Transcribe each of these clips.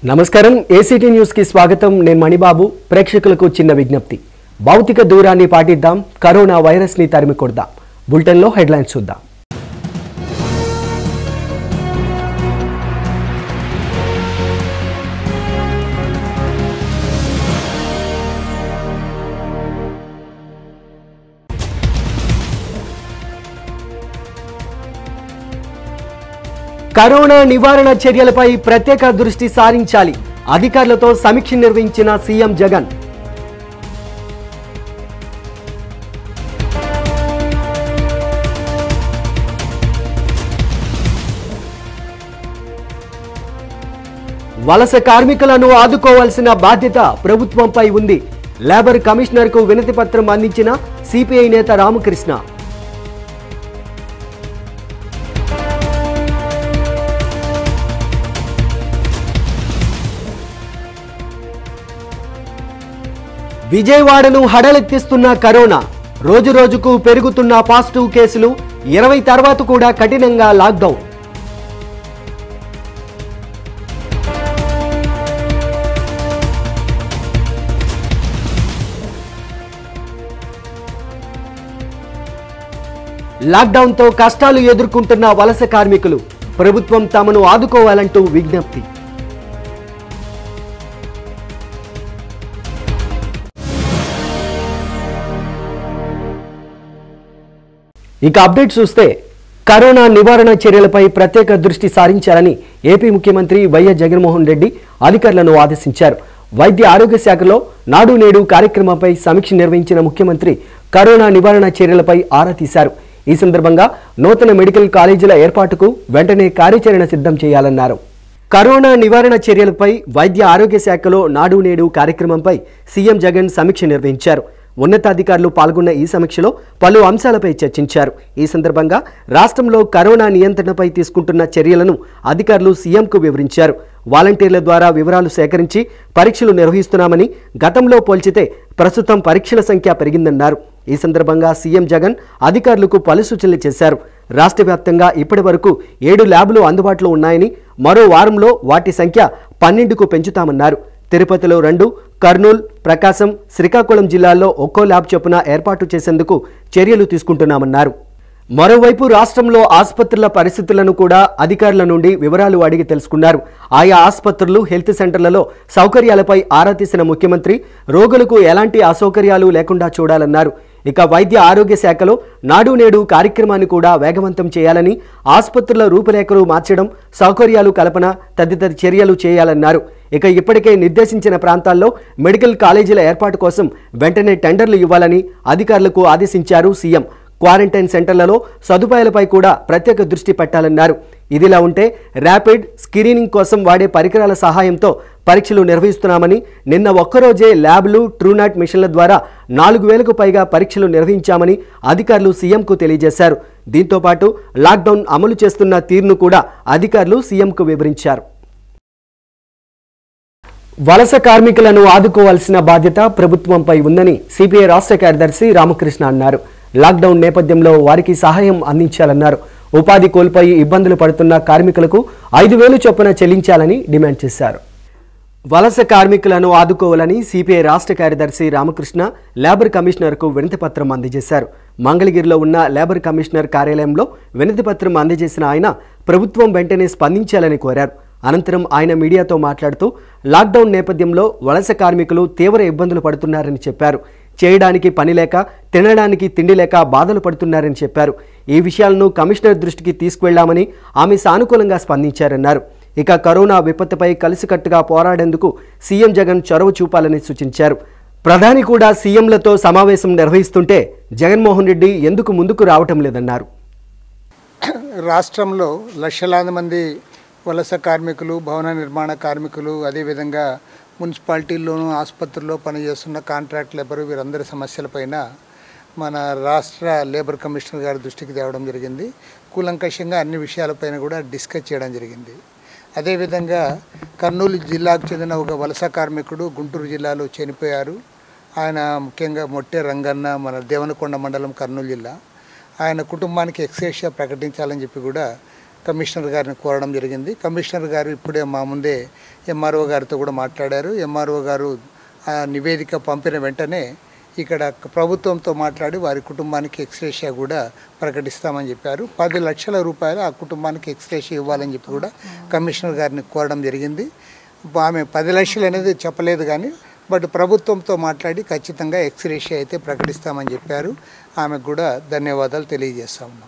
నమస్కారం ACT news కి స్వాగతం నేను మణిబాబు ప్రేక్షకులకు చిన్న విజ్ఞప్తి భౌతిక దూరాన్ని పాటిద్దాం కరోనా వైరస్ ని తరిమి కొడదాం బులెటిన్లో హెడ్లైన్స్ చూద్దాం కరోనా నివారణ చర్యలపై ప్రత్యేక దృష్టి సారించాలి అధికారులతో సమీక్ష నిర్వహించిన సీఎం జగన్ వలస కార్మికులను ఆదుకోవాల్సిన బాధ్యత ప్రభుత్వంపై ఉంది లేబర్ కమిషనర్కు వినతి పత్రం అందించిన సిపిఐ నేత రామకృష్ణ విజయవాడను హడలెత్తిస్తున్న కరోనా రోజు రోజుకు పెరుగుతున్న పాజిటివ్ కేసులు ఇరవై తర్వాత కూడా కఠినంగా లాక్డౌన్ లాక్డౌన్తో కష్టాలు ఎదుర్కొంటున్న వలస కార్మికులు ప్రభుత్వం తమను ఆదుకోవాలంటూ విజ్ఞప్తి ఇక అప్డేట్ చూస్తే కరోనా నివారణ చర్యలపై ప్రత్యేక దృష్టి సారించాలని ఏపీ ముఖ్యమంత్రి వైఎస్ జగన్మోహన్ రెడ్డి అధికారులను ఆదేశించారు వైద్య ఆరోగ్య శాఖలో నాడు నేడు కార్యక్రమంపై సమీక్ష నిర్వహించిన ముఖ్యమంత్రి కరోనా నివారణ చర్యలపై ఆరా తీశారు ఈ సందర్భంగా నూతన మెడికల్ కాలేజీల ఏర్పాటుకు వెంటనే కార్యాచరణ సిద్ధం చేయాలన్నారు కరోనా నివారణ చర్యలపై వైద్య ఆరోగ్య శాఖలో నాడు నేడు కార్యక్రమంపై సీఎం జగన్ సమీక్ష నిర్వహించారు ఉన్నతాధికారులు పాల్గొన్న ఈ సమీక్షలో పలు అంశాలపై చర్చించారు ఈ సందర్భంగా రాష్ట్రంలో కరోనా నియంత్రణపై తీసుకుంటున్న చర్యలను అధికారులు సీఎంకు వివరించారు వాలంటీర్ల ద్వారా వివరాలు సేకరించి పరీక్షలు నిర్వహిస్తున్నామని గతంలో పోల్చితే ప్రస్తుతం పరీక్షల సంఖ్య పెరిగిందన్నారు ఈ సందర్భంగా సీఎం జగన్ అధికారులకు పలు సూచనలు చేశారు రాష్ట్ర వ్యాప్తంగా ఇప్పటి వరకు ఏడు ల్యాబులు అందుబాటులో ఉన్నాయని మరో వారంలో వాటి సంఖ్య పన్నెండుకు పెంచుతామన్నారు తిరుపతిలో రెండు కర్నూలు ప్రకాశం శ్రీకాకుళం జిల్లాల్లో ఒక్కో ల్యాబ్ చొప్పున ఏర్పాటు చేసేందుకు చర్యలు తీసుకుంటున్నామన్నారు మరోవైపు రాష్ట్రంలో ఆసుపత్రుల పరిస్థితులను కూడా అధికారుల నుండి వివరాలు అడిగి తెలుసుకున్నారు ఆయా ఆసుపత్రులు హెల్త్ సెంటర్లలో సౌకర్యాలపై ఆరా తీసిన ముఖ్యమంత్రి రోగులకు ఎలాంటి అసౌకర్యాలు లేకుండా చూడాలన్నారు ఇక వైద్య ఆరోగ్య శాఖలో నాడు నేడు కార్యక్రమాన్ని కూడా వేగవంతం చేయాలని ఆసుపత్రుల రూపురేఖలు మార్చడం సౌకర్యాలు కల్పన తదితర చర్యలు చేయాలన్నారు ఇక ఇప్పటికే నిర్దేశించిన ప్రాంతాల్లో మెడికల్ కాలేజీల ఏర్పాటు కోసం వెంటనే టెండర్లు ఇవ్వాలని అధికారులకు ఆదేశించారు సీఎం క్వారంటైన్ సెంటర్లలో సదుపాయాలపై కూడా ప్రత్యేక దృష్టి పెట్టాలన్నారు ఇదిలా ఉంటే ర్యాపిడ్ స్క్రీనింగ్ కోసం వాడే పరికరాల సహాయంతో పరీక్షలు నిర్వహిస్తున్నామని నిన్న ఒక్కరోజే ల్యాబ్లు ట్రూనాట్ మిషన్ల ద్వారా నాలుగు వేలకు పైగా పరీక్షలు నిర్వహించామని అధికారులు సీఎంకు తెలియజేశారు దీంతో పాటు లాక్డౌన్ అమలు చేస్తున్న తీరును కూడా అధికారులు సీఎంకు వివరించారు వలస కార్మికులను ఆదుకోవాల్సిన బాధ్యత ప్రభుత్వంపై ఉందని సిపిఐ రాష్ట్ర కార్యదర్శి రామకృష్ణ అన్నారు లాక్డౌన్ నేపథ్యంలో వారికి సహాయం అందించాలన్నారు ఉపాధి కోల్పోయి ఇబ్బందులు పడుతున్న కార్మికులకు ఐదు వేలు చొప్పున చెల్లించాలని డిమాండ్ చేశారు వలస కార్మికులను ఆదుకోవాలని సిపిఐ రాష్ట్ర కార్యదర్శి రామకృష్ణ లేబర్ కమిషనర్కు వినతి పత్రం అందజేశారు మంగళగిరిలో ఉన్న లేబర్ కమిషనర్ కార్యాలయంలో వినతి పత్రం అందజేసిన ఆయన ప్రభుత్వం వెంటనే స్పందించాలని కోరారు అనంతరం ఆయన మీడియాతో మాట్లాడుతూ లాక్డౌన్ నేపథ్యంలో వలస కార్మికులు తీవ్ర ఇబ్బందులు పడుతున్నారని చెప్పారు చేయడానికి పని లేక తినడానికి తిండి లేక బాధలు పడుతున్నారని చెప్పారు ఈ విషయాలను కమిషనర్ దృష్టికి తీసుకువెళ్లామని ఆమె సానుకూలంగా స్పందించారన్నారు ఇక కరోనా విపత్తుపై కలిసికట్టుగా పోరాడేందుకు సీఎం జగన్ చొరవ చూపాలని సూచించారు ప్రధాని కూడా సీఎంలతో సమావేశం నిర్వహిస్తుంటే జగన్మోహన్ రెడ్డి ఎందుకు ముందుకు రావటం లేదన్నారు రాష్ట్రంలో లక్షలాది మంది వలస కార్మికులు భవన నిర్మాణ కార్మికులు అదేవిధంగా మున్సిపాలిటీల్లోనూ ఆసుపత్రుల్లో పనిచేస్తున్న కాంట్రాక్ట్ లేబర్ వీరందరి సమస్యలపైన మన రాష్ట్ర లేబర్ కమిషనర్ గారి దృష్టికి తేవడం జరిగింది కూలంకషంగా అన్ని విషయాలపైన కూడా డిస్కస్ చేయడం జరిగింది అదేవిధంగా కర్నూలు జిల్లాకు చెందిన ఒక వలస కార్మికుడు గుంటూరు జిల్లాలో చనిపోయారు ఆయన ముఖ్యంగా మొట్టె రంగన్న మన దేవనకొండ మండలం కర్నూలు జిల్లా ఆయన కుటుంబానికి ఎక్సేషియా ప్రకటించాలని చెప్పి కూడా కమిషనర్ గారిని కోరడం జరిగింది కమిషనర్ గారు ఇప్పుడే మా ముందే ఎంఆర్ఓ గారితో కూడా మాట్లాడారు ఎంఆర్ఓ గారు ఆ నివేదిక పంపిన వెంటనే ఇక్కడ ప్రభుత్వంతో మాట్లాడి వారి కుటుంబానికి ఎక్స్రేషియా కూడా ప్రకటిస్తామని చెప్పారు పది లక్షల రూపాయలు ఆ కుటుంబానికి ఎక్స్రేషియా ఇవ్వాలని చెప్పి కూడా కమిషనర్ గారిని కోరడం జరిగింది ఆమె పది లక్షలు అనేది చెప్పలేదు కానీ బట్ ప్రభుత్వంతో మాట్లాడి ఖచ్చితంగా ఎక్స్రేషియా అయితే ప్రకటిస్తామని చెప్పారు ఆమెకు కూడా ధన్యవాదాలు తెలియజేస్తా ఉన్నాం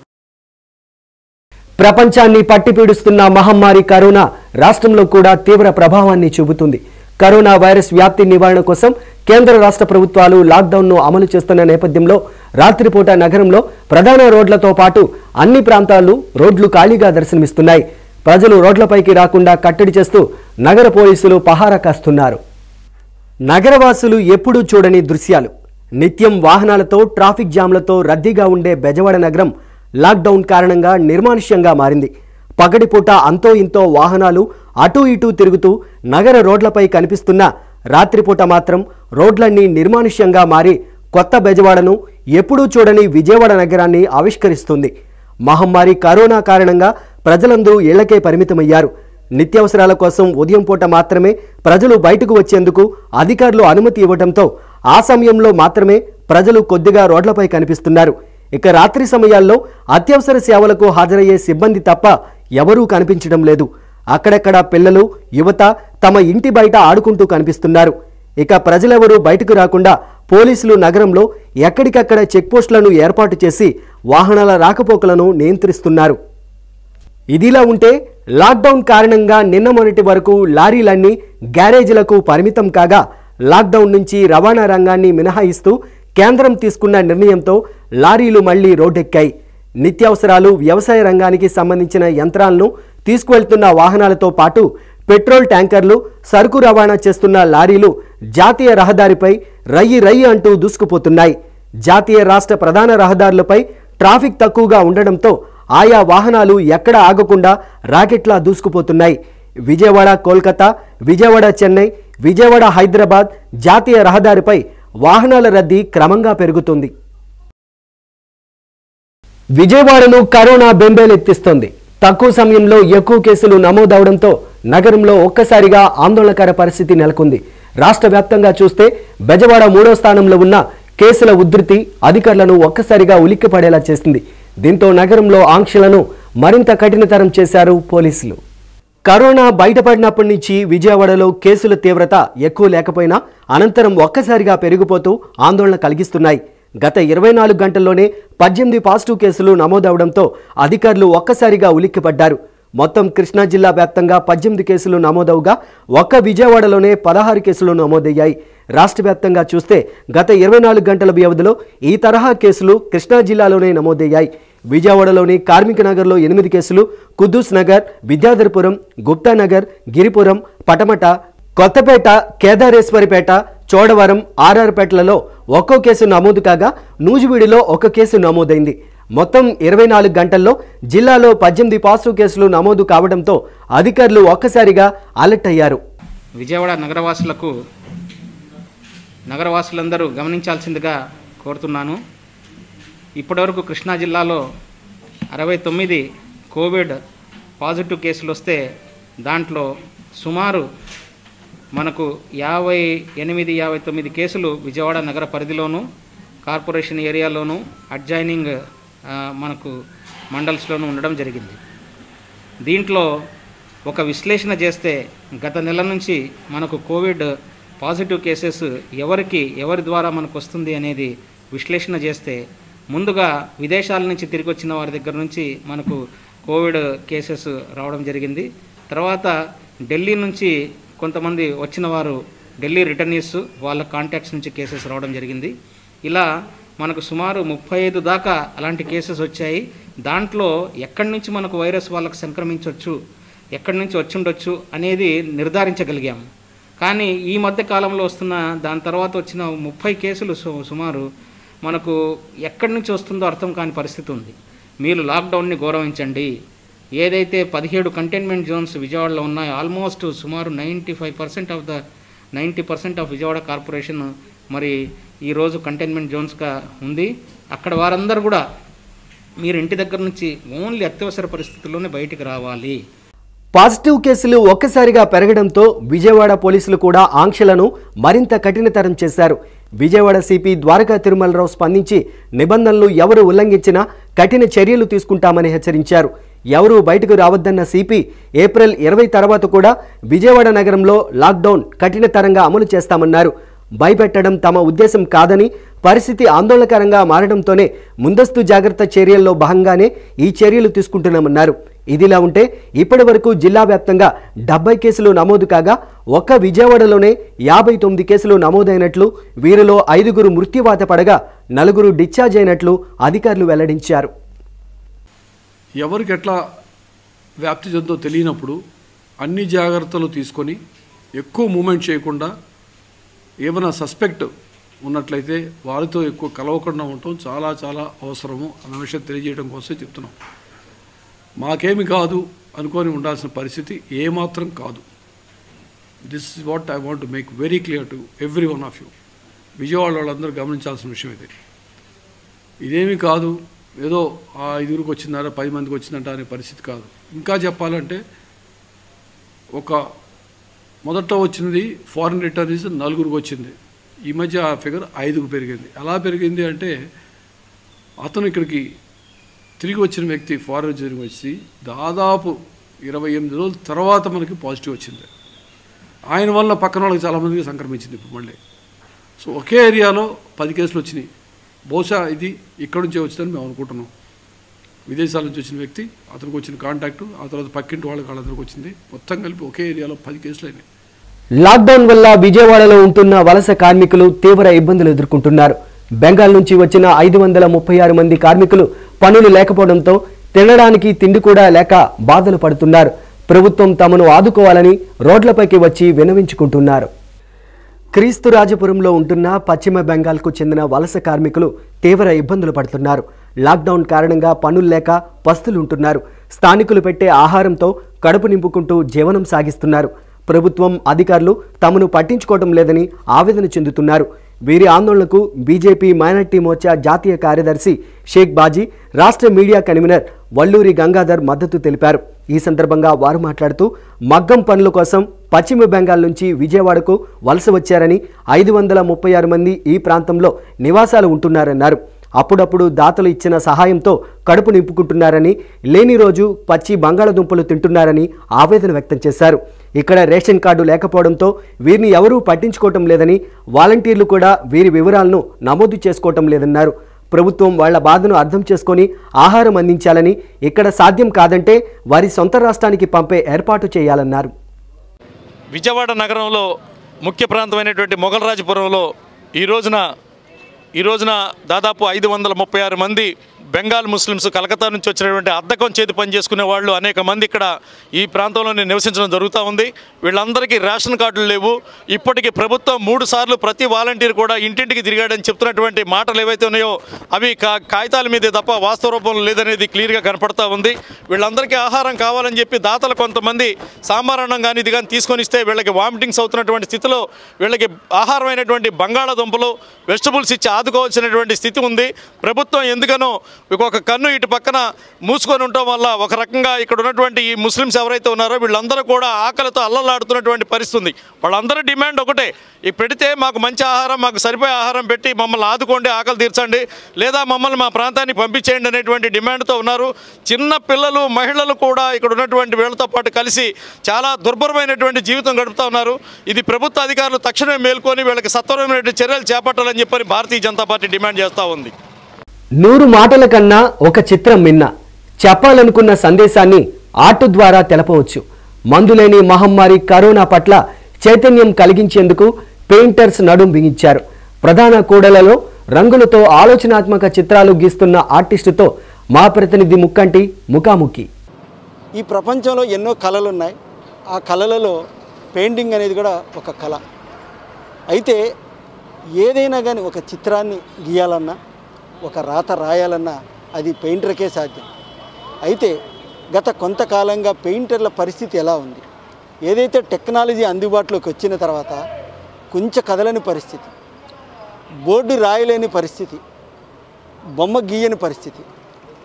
ప్రపంచాన్ని పట్టిపీడుస్తున్న మహమ్మారి కరోనా రాష్ట్రంలో కూడా తీవ్ర ప్రభావాన్ని చూపుతుంది కరోనా వైరస్ వ్యాప్తి నివారణ కోసం కేంద్ర రాష్ట్ర ప్రభుత్వాలు లాక్డౌన్ను అమలు చేస్తున్న నేపథ్యంలో రాత్రిపూట నగరంలో ప్రధాన రోడ్లతో పాటు అన్ని ప్రాంతాలు రోడ్లు ఖాళీగా దర్శనమిస్తున్నాయి ప్రజలు రోడ్లపైకి రాకుండా కట్టడి చేస్తూ నగర పోలీసులు పహారా కాస్తున్నారు నగరవాసులు ఎప్పుడూ చూడని దృశ్యాలు నిత్యం వాహనాలతో ట్రాఫిక్ జామ్లతో రద్దీగా ఉండే బెజవాడ నగరం లాక్డౌన్ కారణంగా నిర్మానుష్యంగా మారింది పగటిపూట అంతో ఇంతో వాహనాలు అటూ ఇటూ తిరుగుతూ నగర రోడ్లపై కనిపిస్తున్న రాత్రిపూట మాత్రం రోడ్లన్నీ నిర్మానుష్యంగా మారి కొత్త బెజవాడను ఎప్పుడూ చూడని విజయవాడ నగరాన్ని ఆవిష్కరిస్తుంది మహమ్మారి కరోనా కారణంగా ప్రజలందరూ ఇళ్లకే పరిమితమయ్యారు నిత్యావసరాల కోసం ఉదయం పూట మాత్రమే ప్రజలు బయటకు వచ్చేందుకు అధికారులు అనుమతి ఇవ్వడంతో ఆ సమయంలో మాత్రమే ప్రజలు కొద్దిగా రోడ్లపై కనిపిస్తున్నారు ఇక రాత్రి సమయాల్లో అత్యవసర సేవలకు హాజరయ్యే సిబ్బంది తప్ప ఎవరూ కనిపించడం లేదు అక్కడక్కడ పిల్లలు యువత తమ ఇంటి బయట ఆడుకుంటూ కనిపిస్తున్నారు ఇక ప్రజలెవరూ బయటకు రాకుండా పోలీసులు నగరంలో ఎక్కడికక్కడ చెక్పోస్టులను ఏర్పాటు చేసి వాహనాల రాకపోకలను నియంత్రిస్తున్నారు ఇదిలా ఉంటే లాక్డౌన్ కారణంగా నిన్న మొన్నటి వరకు లారీలన్నీ గ్యారేజీలకు పరిమితం కాగా లాక్డౌన్ నుంచి రవాణా రంగాన్ని మినహాయిస్తూ కేంద్రం తీసుకున్న నిర్ణయంతో లారీలు మళ్లీ రోడ్డెక్కాయి నిత్యావసరాలు వ్యవసాయ రంగానికి సంబంధించిన యంత్రాలను తీసుకువెళ్తున్న వాహనాలతో పాటు పెట్రోల్ ట్యాంకర్లు సరుకు రవాణా చేస్తున్న లారీలు జాతీయ రహదారిపై రయ్యి రయ్యి అంటూ దూసుకుపోతున్నాయి జాతీయ రాష్ట్ర ప్రధాన రహదారులపై ట్రాఫిక్ తక్కువగా ఉండడంతో ఆయా వాహనాలు ఎక్కడ ఆగకుండా రాకెట్లా దూసుకుపోతున్నాయి విజయవాడ కోల్కతా విజయవాడ చెన్నై విజయవాడ హైదరాబాద్ జాతీయ రహదారిపై వాహనాల రద్దీ క్రమంగా పెరుగుతుంది విజయవాడను కరోనా బెంబేలెత్తిస్తోంది తక్కువ సమయంలో ఎక్కువ కేసులు నమోదవడంతో నగరంలో ఒక్కసారిగా ఆందోళనకర పరిస్థితి నెలకొంది రాష్ట్ర వ్యాప్తంగా చూస్తే బెజవాడ మూడో స్థానంలో ఉన్న కేసుల ఉధృతి అధికారులను ఒక్కసారిగా ఉలిక్కిపడేలా చేసింది దీంతో నగరంలో ఆంక్షలను మరింత కఠినతరం చేశారు పోలీసులు కరోనా బయటపడినప్పటి నుంచి విజయవాడలో కేసుల తీవ్రత ఎక్కువ లేకపోయినా అనంతరం ఒక్కసారిగా పెరిగిపోతూ ఆందోళన కలిగిస్తున్నాయి గత ఇరవై నాలుగు గంటల్లోనే పద్దెనిమిది పాజిటివ్ కేసులు నమోదవడంతో అధికారులు ఒక్కసారిగా ఉలిక్కిపడ్డారు మొత్తం కృష్ణా జిల్లా వ్యాప్తంగా పద్దెనిమిది కేసులు నమోదవుగా ఒక్క విజయవాడలోనే పదహారు కేసులు నమోదయ్యాయి రాష్ట్ర వ్యాప్తంగా చూస్తే గత ఇరవై నాలుగు గంటల వ్యవధిలో ఈ తరహా కేసులు కృష్ణా జిల్లాలోనే నమోదయ్యాయి విజయవాడలోని కార్మిక నగర్లో ఎనిమిది కేసులు కుద్దూస్ నగర్ విద్యాధరపురం గుప్తానగర్ గిరిపురం పటమట కొత్తపేట కేదారేశ్వరిపేట చోడవరం ఆర్ఆర్పేటలలో ఒక్కో కేసు నమోదు కాగా నూజివీడిలో ఒక కేసు నమోదైంది మొత్తం ఇరవై నాలుగు గంటల్లో జిల్లాలో పద్దెనిమిది పాజిటివ్ కేసులు నమోదు కావడంతో అధికారులు ఒక్కసారిగా అలర్ట్ అయ్యారు విజయవాడ నగరవాసులకు నగరవాసులందరూ గమనించాల్సిందిగా కోరుతున్నాను ఇప్పటివరకు కృష్ణా జిల్లాలో అరవై తొమ్మిది కోవిడ్ పాజిటివ్ కేసులు వస్తే దాంట్లో సుమారు మనకు యాభై ఎనిమిది యాభై తొమ్మిది కేసులు విజయవాడ నగర పరిధిలోను కార్పొరేషన్ ఏరియాలోను అడ్జైనింగ్ ఆ, మనకు మండల్స్లోనూ ఉండడం జరిగింది దీంట్లో ఒక విశ్లేషణ చేస్తే గత నెల నుంచి మనకు కోవిడ్ పాజిటివ్ కేసెస్ ఎవరికి ఎవరి ద్వారా మనకు వస్తుంది అనేది విశ్లేషణ చేస్తే ముందుగా విదేశాల నుంచి తిరిగి వచ్చిన వారి దగ్గర నుంచి మనకు కోవిడ్ కేసెస్ రావడం జరిగింది తర్వాత ఢిల్లీ నుంచి కొంతమంది వచ్చిన వారు ఢిల్లీ రిటర్నీస్ వాళ్ళ కాంటాక్ట్స్ నుంచి కేసెస్ రావడం జరిగింది ఇలా మనకు సుమారు ముప్పై ఐదు దాకా అలాంటి కేసెస్ వచ్చాయి దాంట్లో ఎక్కడి నుంచి మనకు వైరస్ వాళ్ళకి సంక్రమించవచ్చు ఎక్కడి నుంచి వచ్చి ఉండొచ్చు అనేది నిర్ధారించగలిగాము కానీ ఈ మధ్య కాలంలో వస్తున్న దాని తర్వాత వచ్చిన ముప్పై కేసులు సు- సుమారు మనకు ఎక్కడి నుంచి వస్తుందో అర్థం కాని పరిస్థితి ఉంది మీరు లాక్డౌన్ని గౌరవించండి ఏదైతే పదిహేడు కంటైన్మెంట్ జోన్స్ విజయవాడలో ఉన్నాయో ఆల్మోస్ట్ సుమారు ninety five percent of the ninety percent of Vijayawada corporation మరి ఈరోజు కంటైన్మెంట్ జోన్స్గా ఉంది అక్కడ వారందరూ కూడా మీరు ఇంటి దగ్గర నుంచి ఓన్లీ అత్యవసర పరిస్థితుల్లోనే బయటికి రావాలి పాజిటివ్ కేసులు ఒక్కసారిగా పెరగడంతో విజయవాడ పోలీసులు కూడా ఆంక్షలను మరింత కఠినతరం చేశారు విజయవాడ సిపి ద్వారకా తిరుమలరావు స్పందించి నిబంధనలు ఎవరు ఉల్లంఘించినా కఠిన చర్యలు తీసుకుంటామని హెచ్చరించారు ఎవరూ బయటకు రావద్దన్న సిపి ఏప్రిల్ ఇరవై తర్వాత కూడా విజయవాడ నగరంలో లాక్డౌన్ కఠినతరంగా అమలు చేస్తామన్నారు భయపెట్టడం తమ ఉద్దేశం కాదని పరిస్థితి ఆందోళనకరంగా మారడంతోనే ముందస్తు జాగ్రత్త చర్యల్లో భాగంగానే ఈ చర్యలు తీసుకుంటున్నామన్నారు ఇదిలా ఉంటే ఇప్పటి వరకు జిల్లా వ్యాప్తంగా డెబ్బై కేసులు నమోదు కాగా ఒక్క విజయవాడలోనే యాభై తొమ్మిది కేసులు నమోదైనట్లు వీరిలో ఐదుగురు మృత్యువాత పడగా నలుగురు డిశ్చార్జ్ అయినట్లు అధికారులు వెల్లడించారు ఎవరికి ఎట్లా వ్యాప్తి చెందో తెలియనప్పుడు అన్ని జాగ్రత్తలు తీసుకొని ఎక్కువ మూమెంట్ చేయకుండా ఏమైనా సస్పెక్ట్ ఉన్నట్లయితే వారితో ఎక్కువ కలవకుండా ఉండటం చాలా చాలా అవసరము అన్న విషయం తెలియజేయడం కోసం చెప్తున్నాం మాకేమి కాదు అనుకొని ఉండాల్సిన పరిస్థితి ఏమాత్రం కాదు this is what I want make very clear to every one of you Vijayawada వాళ్ళందరూ గమనించాల్సిన విషయం ఇది ఇదేమీ కాదు ఏదో ఆ ఐదుగురికి వచ్చిందారా పది మందికి వచ్చిందంట అనే పరిస్థితి కాదు ఇంకా చెప్పాలంటే ఒక మొదట వచ్చినది ఫారిన్ రిటర్నీస్ నలుగురికి వచ్చింది ఈ మధ్య ఆ ఫిగర్ ఐదుకు పెరిగింది ఎలా పెరిగింది అంటే అతను ఇక్కడికి తిరిగి వచ్చిన వ్యక్తి ఫారెన్ తిరిగి వచ్చి దాదాపు ఇరవై ఎనిమిది రోజుల తర్వాత మనకి పాజిటివ్ వచ్చింది ఆయన వల్ల పక్కన వాళ్ళకి చాలామందికి సంక్రమించింది ఇప్పుడు మళ్ళీ సో ఒకే ఏరియాలో పది కేసులు వచ్చినాయి బహుశా ఇది ఇక్కడి నుంచే వచ్చిందని మేము అనుకుంటున్నాం విదేశాల నుంచి వచ్చిన వ్యక్తి అతనికి వచ్చిన కాంటాక్టు ఆ తర్వాత పక్కింటి వాళ్ళకి వాళ్ళందరికి వచ్చింది మొత్తం కలిపి ఒకే ఏరియాలో పది కేసులు అయినాయి లాక్డౌన్ వల్ల విజయవాడలో ఉంటున్న వలస కార్మికులు తీవ్ర ఇబ్బందులు ఎదుర్కొంటున్నారు బెంగాల్ నుంచి వచ్చిన ఐదు వందల ముప్పై ఆరు మంది కార్మికులు పనులు లేకపోవడంతో తినడానికి తిండి కూడా లేక బాధలు పడుతున్నారు ప్రభుత్వం తమను ఆదుకోవాలని రోడ్లపైకి వచ్చి వినవించుకుంటున్నారు క్రీస్తురాజపురంలో ఉంటున్న పశ్చిమ బెంగాల్కు చెందిన వలస కార్మికులు తీవ్ర ఇబ్బందులు పడుతున్నారు లాక్డౌన్ కారణంగా పనులు లేక పస్తులుంటున్నారు స్థానికులు పెట్టే ఆహారంతో కడుపు నింపుకుంటూ జీవనం సాగిస్తున్నారు ప్రభుత్వం అధికారులు తమను పట్టించుకోవడం లేదని ఆవేదన చెందుతున్నారు వీరి ఆందోళనకు బీజేపీ మైనార్టీ మోర్చా జాతీయ కార్యదర్శి షేక్ బాజీ రాష్ట్ర మీడియా కన్వీనర్ వల్లూరి గంగాధర్ మద్దతు తెలిపారు ఈ సందర్భంగా వారు మాట్లాడుతూ మగ్గం పనుల కోసం పశ్చిమ బెంగాల్ నుంచి విజయవాడకు వలస వచ్చారని ఐదు వందల ముప్పై ఆరు మంది ఈ ప్రాంతంలో నివాసాలు ఉంటున్నారన్నారు అప్పుడప్పుడు దాతలు ఇచ్చిన సహాయంతో కడుపు నింపుకుంటున్నారని లేని రోజు పచ్చి బంగాళదుంపలు తింటున్నారని ఆవేదన వ్యక్తం చేశారు ఇక్కడ రేషన్ కార్డు లేకపోవడంతో వీరిని ఎవరూ పట్టించుకోవటం లేదని వాలంటీర్లు కూడా వీరి వివరాలను నమోదు చేసుకోవటం లేదన్నారు ప్రభుత్వం వాళ్ల బాధను అర్థం చేసుకొని ఆహారం అందించాలని ఇక్కడ సాధ్యం కాదంటే వారి సొంత రాష్ట్రానికి పంపే ఏర్పాటు చేయాలన్నారు విజయవాడ నగరంలో ముఖ్య ప్రాంతమైనటువంటి మొగలరాజపురంలో ఈ రోజున ఈ రోజున దాదాపు ఐదు వందల ముప్పై ఆరు మంది బెంగాల్ ముస్లిమ్స్ కలకత్తా నుంచి వచ్చినటువంటి అద్దకం చేతి పని చేసుకునే వాళ్ళు అనేక మంది ఇక్కడ ఈ ప్రాంతంలోనే నివసించడం జరుగుతూ ఉంది వీళ్ళందరికీ రేషన్ కార్డులు లేవు ఇప్పటికీ ప్రభుత్వం మూడు సార్లు ప్రతి వాలంటీర్ కూడా ఇంటింటికి తిరిగాడని చెప్తున్నటువంటి మాటలు ఏవైతే ఉన్నాయో అవి కా కాగితాల మీదే తప్ప వాస్తవ రూపంలో లేదనేది క్లియర్గా కనపడతా ఉంది వీళ్ళందరికీ ఆహారం కావాలని చెప్పి దాతలు కొంతమంది సాంబారణం కానీ ఇది కానీ తీసుకొని ఇస్తే వీళ్ళకి వామిటింగ్స్ అవుతున్నటువంటి స్థితిలో వీళ్ళకి ఆహారం అయినటువంటి బంగాళాదుంపలు వెజిటబుల్స్ ఇచ్చి ఆదుకోవాల్సినటువంటి స్థితి ఉంది ప్రభుత్వం ఎందుకనో ఒక కన్ను ఇటు పక్కన మూసుకొని ఉండటం వల్ల ఒక రకంగా ఇక్కడ ఉన్నటువంటి ఈ ముస్లిమ్స్ ఎవరైతే ఉన్నారో వీళ్ళందరూ కూడా ఆకలితో అల్లలాడుతున్నటువంటి పరిస్థితి ఉంది వాళ్ళందరూ డిమాండ్ ఒకటే ఈ పెడితే మాకు మంచి ఆహారం మాకు సరిపోయే ఆహారం పెట్టి మమ్మల్ని ఆదుకోండి ఆకలి తీర్చండి లేదా మమ్మల్ని మా ప్రాంతానికి పంపించేయండి అనేటువంటి డిమాండ్తో ఉన్నారు చిన్న పిల్లలు మహిళలు కూడా ఇక్కడ ఉన్నటువంటి వీళ్ళతో పాటు కలిసి చాలా దుర్భరమైనటువంటి జీవితం గడుపుతా ఉన్నారు ఇది ప్రభుత్వ అధికారులు తక్షణమే మేల్కొని వీళ్ళకి సత్వరమైనటువంటి చర్యలు చేపట్టాలని చెప్పని భారతీయ జనతా పార్టీ డిమాండ్ చేస్తూ ఉంది నూరు మాటల కన్నా ఒక చిత్రం మిన్న చెప్పాలనుకున్న సందేశాన్ని ఆర్ట్ ద్వారా తెలపవచ్చు మందులేని మహమ్మారి కరోనా పట్ల చైతన్యం కలిగించేందుకు పెయింటర్స్ నడుం బిగించారు ప్రధాన కూడలలో రంగులతో ఆలోచనాత్మక చిత్రాలు గీస్తున్న ఆర్టిస్టుతో మా ప్రతినిధి ముక్కంటి ముఖాముఖి ఈ ప్రపంచంలో ఎన్నో కళలు ఉన్నాయి ఆ కళలలో పెయింటింగ్ అనేది కూడా ఒక కళ అయితే ఏదైనా కానీ ఒక చిత్రాన్ని గీయాలన్నా ఒక రాత రాయాలన్నా అది పెయింటర్కే సాధ్యం అయితే గత కొంతకాలంగా పెయింటర్ల పరిస్థితి ఎలా ఉంది ఏదైతే టెక్నాలజీ అందుబాటులోకి వచ్చిన తర్వాత కొంచెం కదలని పరిస్థితి బోర్డు రాయలేని పరిస్థితి బొమ్మ గీయని పరిస్థితి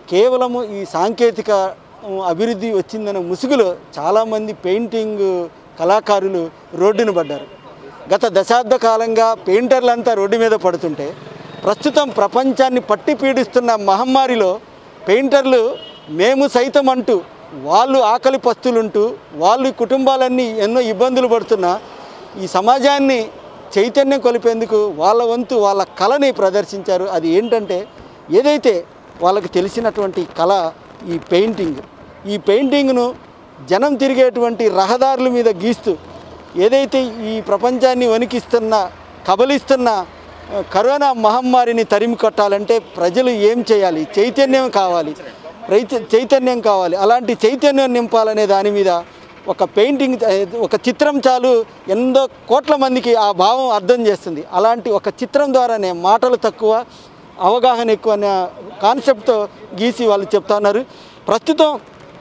కేవలము ఈ సాంకేతిక ఉమ్, అభివృద్ధి వచ్చిందనే ముసుగులో చాలామంది పెయింటింగ్ కళాకారులు రోడ్డున పడ్డారు గత దశాబ్ద కాలంగా పెయింటర్లంతా రోడ్డు మీద పడుతుంటే ప్రస్తుతం ప్రపంచాన్ని పట్టి పీడిస్తున్న మహమ్మారిలో పెయింటర్లు మేము సైతం అంటూ వాళ్ళు ఆకలి పస్తులుంటూ వాళ్ళు ఈ కుటుంబాలన్నీ ఎన్నో ఇబ్బందులు పడుతున్నా ఈ సమాజాన్ని చైతన్యం కొలిపేందుకు వాళ్ళ వంతు వాళ్ళ కళని ప్రదర్శించారు అది ఏంటంటే ఏదైతే వాళ్ళకి తెలిసినటువంటి కళ ఈ పెయింటింగ్ ఈ పెయింటింగ్ను జనం తిరిగేటువంటి రహదారుల మీద గీస్తూ ఏదైతే ఈ ప్రపంచాన్ని వణికిస్తున్న కబలిస్తున్న ఆ, కరోనా మహమ్మారిని తరిమి కొట్టాలంటే ప్రజలు ఏం చేయాలి చైతన్యం కావాలి రైతు చైతన్యం కావాలి అలాంటి చైతన్యం నింపాలనే దాని మీద ఒక పెయింటింగ్ ఆ, ఒక చిత్రం చాలు ఎంతో కోట్ల మందికి ఆ భావం అర్థం చేస్తుంది అలాంటి ఒక చిత్రం ద్వారానే మాటలు తక్కువ అవగాహన ఎక్కువ అనే కాన్సెప్ట్తో గీసి వాళ్ళు చెప్తా ఉన్నారు ప్రస్తుతం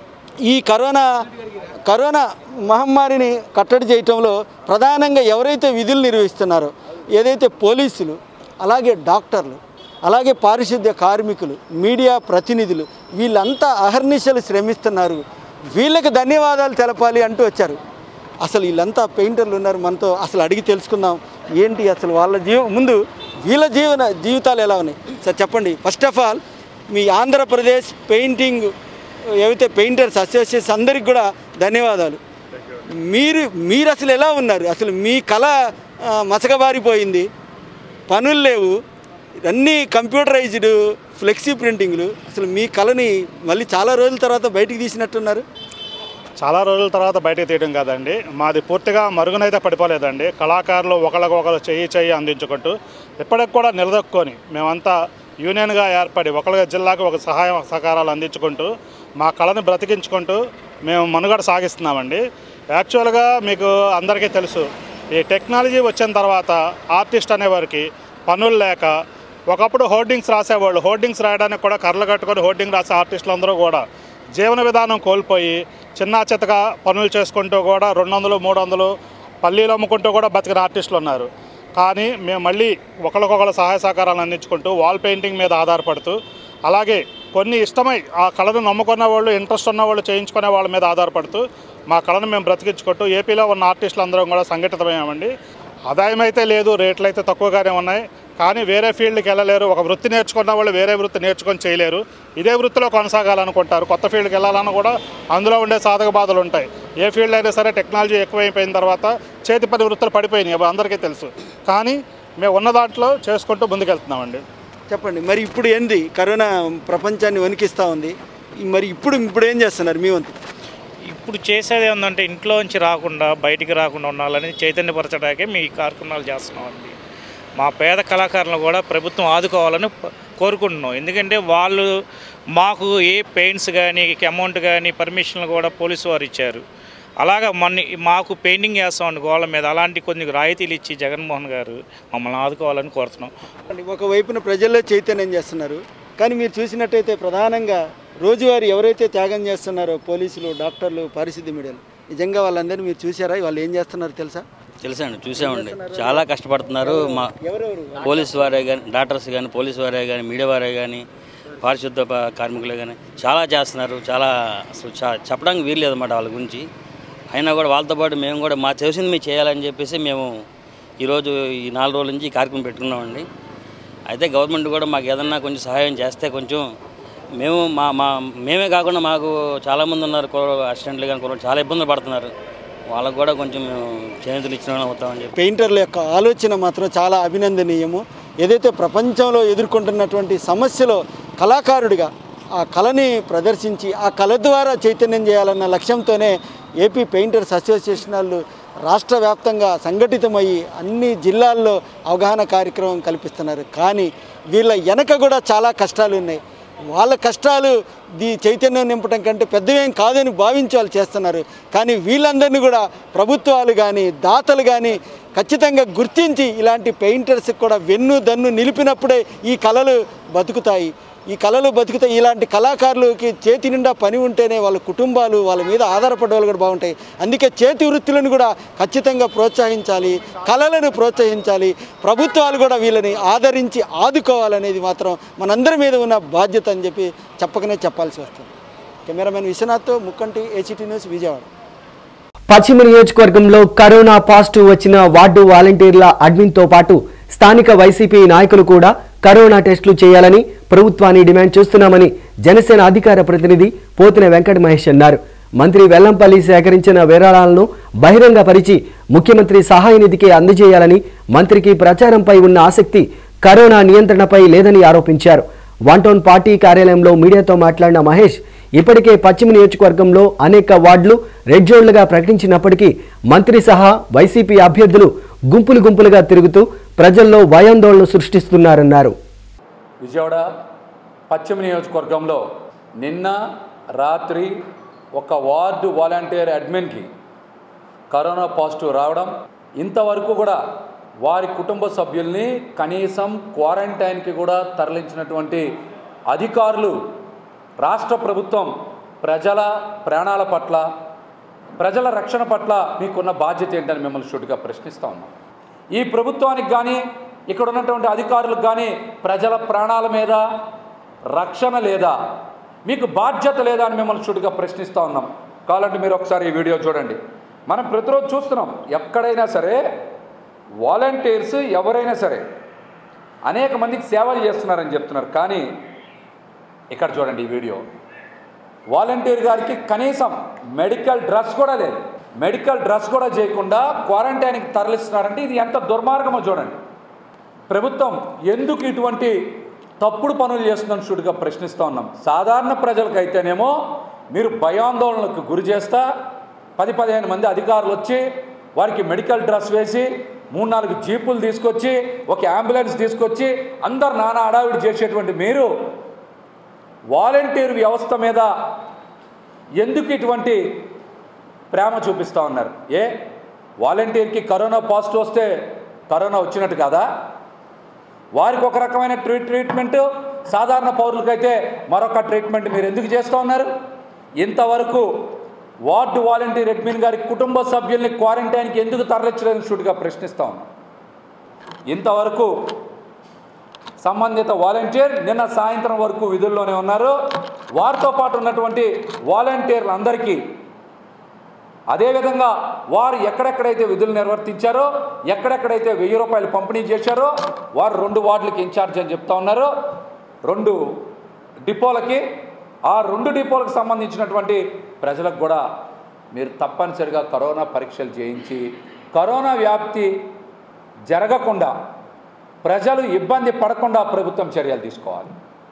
ఈ కరోనా కరోనా మహమ్మారిని కట్టడి చేయటంలో ప్రధానంగా ఎవరైతే విధులు నిర్వహిస్తున్నారో ఏదైతే పోలీసులు అలాగే డాక్టర్లు అలాగే పారిశుద్ధ్య కార్మికులు మీడియా ప్రతినిధులు వీళ్ళంతా అహర్నిశలు శ్రమిస్తున్నారు వీళ్ళకి ధన్యవాదాలు తెలపాలి అంటూ వచ్చారు అసలు వీళ్ళంతా పెయింటర్లు ఉన్నారు మనతో అసలు అడిగి తెలుసుకుందాం ఏంటి అసలు వాళ్ళ జీవ ముందు వీళ్ళ జీవన జీవితాలు ఎలా ఉన్నాయి సార్ చెప్పండి first of all me Andhra Pradesh painting ఏవైతే పెయింటర్స్ అసోసియేషన్ అందరికి కూడా ధన్యవాదాలు మీరు మీరు అసలు ఎలా ఉన్నారు అసలు మీ కళ ఆ, మసకబారిపోయింది పనులు లేవు అన్నీ కంప్యూటరైజ్డ్ ఫ్లెక్సీ ప్రింటింగ్లు అసలు మీ కళని మళ్ళీ చాలా రోజుల తర్వాత బయటికి తీసినట్టున్నారు చాలా రోజుల తర్వాత బయటకు తీయడం కాదండి మాది పూర్తిగా మరుగునైతే పడిపోలేదండి కళాకారులు ఒకరికొకరు చెయ్యి చెయ్యి అందించుకుంటూ ఇప్పటికి కూడా నిలదొక్కుని మేమంతా యూనియన్గా ఏర్పడి ఒకళ్ళ జిల్లాకు ఒక సహాయ సహకారాలు అందించుకుంటూ మా కళని బ్రతికించుకుంటూ మేము మనుగడ సాగిస్తున్నామండి యాక్చువల్గా మీకు అందరికీ తెలుసు ఈ టెక్నాలజీ వచ్చిన తర్వాత ఆర్టిస్ట్ అనేవారికి పనులు లేక ఒకప్పుడు హోర్డింగ్స్ రాసేవాళ్ళు హోర్డింగ్స్ రాయడానికి కూడా కర్రలు కట్టుకొని హోర్డింగ్ రాసే ఆర్టిస్టులు అందరూ కూడా జీవన విధానం కోల్పోయి చిన్న చితక పనులు చేసుకుంటూ కూడా రెండు వందలు మూడు వందలు పల్లీలు అమ్ముకుంటూ కూడా బతికిన ఆర్టిస్టులు ఉన్నారు కానీ మేము మళ్ళీ ఒకరికొకరు సహాయ సహకారాలు అందించుకుంటూ వాల్ పెయింటింగ్ మీద ఆధారపడుతూ అలాగే కొన్ని ఇష్టమై ఆ కళను నమ్ముకున్న వాళ్ళు ఇంట్రెస్ట్ ఉన్న వాళ్ళు చేయించుకునే వాళ్ళ మీద ఆధారపడుతూ మా కళను మేము బ్రతికించుకుంటూ ఏపీలో ఉన్న ఆర్టిస్టులు అందరం కూడా సంఘటితమయ్యామండి ఆదాయం అయితే లేదు రేట్లు అయితే తక్కువగానే ఉన్నాయి కానీ వేరే ఫీల్డ్కి వెళ్ళలేరు ఒక వృత్తి నేర్చుకున్న వాళ్ళు వేరే వృత్తి నేర్చుకొని చేయలేరు ఇదే వృత్తిలో కొనసాగాలనుకుంటారు కొత్త ఫీల్డ్కి వెళ్ళాలన్నా కూడా అందులో ఉండే సాధక బాధలు ఉంటాయి ఏ ఫీల్డ్ అయినా సరే టెక్నాలజీ ఎక్కువైపోయిన తర్వాత చేతి పని వృత్తులు పడిపోయినాయి అవి అందరికీ తెలుసు కానీ మేము ఉన్న దాంట్లో చేసుకుంటూ ముందుకెళ్తున్నామండి చెప్పండి మరి ఇప్పుడు ఏంది కరోనా ప్రపంచాన్ని వణికిస్తూ ఉంది మరి ఇప్పుడు ఇప్పుడు ఏం చేస్తున్నారు మీ వంతు ఇప్పుడు చేసేది ఏంటంటే ఇంట్లోంచి రాకుండా బయటికి రాకుండా ఉండాలని చైతన్యపరచడానికే మీ ఈ కార్యక్రమాలు చేస్తున్నామండి మా పేద కళాకారులను కూడా ప్రభుత్వం ఆదుకోవాలని ప- కోరుకుంటున్నాం ఎందుకంటే వాళ్ళు మాకు ఏ పెయింట్స్ కానీ అమౌంట్ కానీ పర్మిషన్లు కూడా పోలీసు వారు ఇచ్చారు అలాగా మొన్న మాకు పెయింటింగ్ చేస్తామండి గోళ్ళ మీద అలాంటి కొన్ని రాయితీలు ఇచ్చి జగన్మోహన్ గారు మమ్మల్ని ఆదుకోవాలని కోరుతున్నాం అంటే ఒకవైపున ప్రజల్లో చైతన్యం చేస్తున్నారు కానీ మీరు చూసినట్టయితే ప్రధానంగా రోజువారీ ఎవరైతే త్యాగం చేస్తున్నారో పోలీసులు డాక్టర్లు పారిశుద్ధ్య మీడియాలు నిజంగా వాళ్ళందరినీ మీరు చూసారా వాళ్ళు ఏం చేస్తున్నారు తెలుసా తెలుసండి చూసామండి చాలా కష్టపడుతున్నారు మా ఎవరెవరు పోలీసు వారే కానీ డాక్టర్స్ కానీ పోలీసు వారే కానీ మీడియా వారే కానీ పారిశుద్ధ ప- కార్మికులే కానీ చాలా చేస్తున్నారు చాలా అసలు చా- చెప్పడానికి వీల్లేదు అన్నమాట వాళ్ళ గురించి అయినా కూడా వాళ్ళతో పాటు మేము కూడా మా తెలిసింది మేము చేయాలని చెప్పేసి మేము ఈరోజు ఈ నాలుగు రోజుల నుంచి ఈ కార్యక్రమం పెట్టుకున్నామండి అయితే గవర్నమెంట్ కూడా మాకు ఏదన్నా కొంచెం సహాయం చేస్తే కొంచెం మేము మా మా మేమే కాకుండా మాకు చాలామంది ఉన్నారు కుర్ర అసిస్టెంట్లు కానీ కుర్ర చాలా ఇబ్బందులు పడుతున్నారు వాళ్ళకు కూడా కొంచెం మేము చేతులు ఇచ్చిన వాళ్ళం అవుతామని చెప్పి పెయింటర్ల యొక్క ఆలోచన మాత్రం చాలా అభినందనీయము ఏదైతే ప్రపంచంలో ఎదుర్కొంటున్నటువంటి సమస్యలో కళాకారుడిగా ఆ కళని ప్రదర్శించి ఆ కళ ద్వారా చైతన్యం చేయాలన్న లక్ష్యంతోనే ఏపీ పెయింటర్స్ అసోసియేషన్ వాళ్ళు రాష్ట్ర వ్యాప్తంగా సంఘటితమయ్యి అన్ని జిల్లాల్లో అవగాహన కార్యక్రమం కల్పిస్తున్నారు కానీ వీళ్ళ వెనక కూడా చాలా కష్టాలు ఉన్నాయి వాళ్ళ కష్టాలు దీ చైతన్యం నింపడం కంటే పెద్దవేం కాదని భావించి వాళ్ళు చేస్తున్నారు కానీ వీళ్ళందరినీ కూడా ప్రభుత్వాలు కానీ దాతలు కానీ ఖచ్చితంగా గుర్తించి ఇలాంటి పెయింటర్స్కి కూడా వెన్ను దన్ను నిలిపినప్పుడే ఈ కళలు బతుకుతాయి ఈ కళలు బతికితే ఇలాంటి కళాకారులకి చేతి నిండా పని ఉంటేనే వాళ్ళ కుటుంబాలు వాళ్ళ మీద ఆధారపడే వాళ్ళు కూడా బాగుంటాయి అందుకే చేతి వృత్తులను కూడా ఖచ్చితంగా ప్రోత్సహించాలి కళలను ప్రోత్సహించాలి ప్రభుత్వాలు కూడా వీళ్ళని ఆదరించి ఆదుకోవాలనేది మాత్రం మనందరి మీద ఉన్న బాధ్యత అని చెప్పి చెప్పకనే చెప్పాల్సి వస్తుంది కెమెరామెన్ విశ్వనాథ్తో ముక్కంటి ఏసీటీ న్యూస్ విజయవాడ పశ్చిమ నియోజకవర్గంలో కరోనా పాజిటివ్ వచ్చిన వార్డు వాలంటీర్ల అడ్మిన్తో పాటు స్థానిక వైసీపీ నాయకులు కూడా కరోనా టెస్టులు చేయాలని ప్రభుత్వాన్ని డిమాండ్ చేస్తున్నామని జనసేన అధికార ప్రతినిధి పోతిన వెంకట మహేష్ అన్నారు మంత్రి వెల్లంపల్లి సేకరించిన విరాళాలను బహిరంగపరిచి ముఖ్యమంత్రి సహాయ నిధికి అందజేయాలని మంత్రికి ప్రచారంపై ఉన్న ఆసక్తి కరోనా నియంత్రణపై లేదని ఆరోపించారు వన్ టౌన్ పార్టీ కార్యాలయంలో మీడియాతో మాట్లాడిన మహేష్ ఇప్పటికే పశ్చిమ నియోజకవర్గంలో అనేక వార్డులు రెడ్ జోన్లుగా ప్రకటించినప్పటికీ మంత్రి సహా వైసీపీ అభ్యర్థులు గుంపులు గుంపులుగా తిరుగుతూ ప్రజల్లో భయాందోళన సృష్టిస్తున్నారన్నారు విజయవాడ పశ్చిమ నియోజకవర్గంలో నిన్న రాత్రి ఒక వార్డు వాలంటీర్ అడ్మిన్కి కరోనా పాజిటివ్ రావడం ఇంతవరకు కూడా వారి కుటుంబ సభ్యుల్ని కనీసం క్వారంటైన్కి కూడా తరలించినటువంటి అధికారులు రాష్ట్ర ప్రభుత్వం ప్రజల ప్రాణాల పట్ల ప్రజల రక్షణ పట్ల మీకున్న బాధ్యత ఏంటని మిమ్మల్ని షూట్గా ప్రశ్నిస్తా ఉన్నాం ఈ ప్రభుత్వానికి కానీ ఇక్కడ ఉన్నటువంటి అధికారులకు కానీ ప్రజల ప్రాణాల మీద రక్షణ లేదా మీకు బాధ్యత లేదా అని మిమ్మల్ని చుట్టుగా ప్రశ్నిస్తూ ఉన్నాం కావాలంటే మీరు ఒకసారి ఈ వీడియో చూడండి మనం ప్రతిరోజు చూస్తున్నాం ఎక్కడైనా సరే వాలంటీర్స్ ఎవరైనా సరే అనేక మందికి సేవలు చేస్తున్నారని చెప్తున్నారు కానీ ఇక్కడ చూడండి ఈ వీడియో వాలంటీర్ గారికి కనీసం మెడికల్ డ్రెస్ కూడా లేదు మెడికల్ డ్రెస్ కూడా చేయకుండా క్వారంటైన్కి తరలిస్తున్నారంటే ఇది ఎంత దుర్మార్గమో చూడండి ప్రభుత్వం ఎందుకు ఇటువంటి తప్పుడు పనులు చేస్తుందని షూట్గా ప్రశ్నిస్తూ ఉన్నాం సాధారణ ప్రజలకైతేనేమో మీరు భయాందోళనకు గురి చేస్తా పది పదిహేను మంది అధికారులు వచ్చి వారికి మెడికల్ డ్రెస్ వేసి మూడు నాలుగు జీపులు తీసుకొచ్చి ఒక అంబులెన్స్ తీసుకొచ్చి అందరు నానా అడావిడి చేసేటువంటి మీరు వాలంటీర్ వ్యవస్థ మీద ఎందుకు ఇటువంటి ప్రేమ చూపిస్తూ ఉన్నారు ఏ వాలంటీర్కి కరోనా పాజిటివ్ వస్తే కరోనా వచ్చినట్టు కాదా వారికి ఒక రకమైన ట్రీట్ ట్రీట్మెంట్ సాధారణ పౌరులకైతే మరొక ట్రీట్మెంట్ మీరు ఎందుకు చేస్తూ ఉన్నారు ఇంతవరకు వార్డు వాలంటీర్ అడ్మిన్ గారి కుటుంబ సభ్యుల్ని క్వారంటైన్కి ఎందుకు తరలించలేదని షూట్గా ప్రశ్నిస్తా ఉన్నాం ఇంతవరకు సంబంధిత వాలంటీర్ నిన్న సాయంత్రం వరకు విధుల్లోనే ఉన్నారు వారితో పాటు ఉన్నటువంటి వాలంటీర్లందరికీ అదేవిధంగా వారు ఎక్కడెక్కడైతే విధులు నిర్వర్తించారో ఎక్కడెక్కడైతే వెయ్యి రూపాయలు పంపిణీ చేశారో వారు రెండు వార్డులకి ఇన్ఛార్జ్ అని చెప్తా ఉన్నారు రెండు డిపోలకి ఆ రెండు డిపోలకు సంబంధించినటువంటి ప్రజలకు కూడా మీరు తప్పనిసరిగా కరోనా పరీక్షలు చేయించి కరోనా వ్యాప్తి జరగకుండా ప్రజలు ఇబ్బంది పడకుండా ప్రభుత్వం చర్యలు తీసుకోవాలి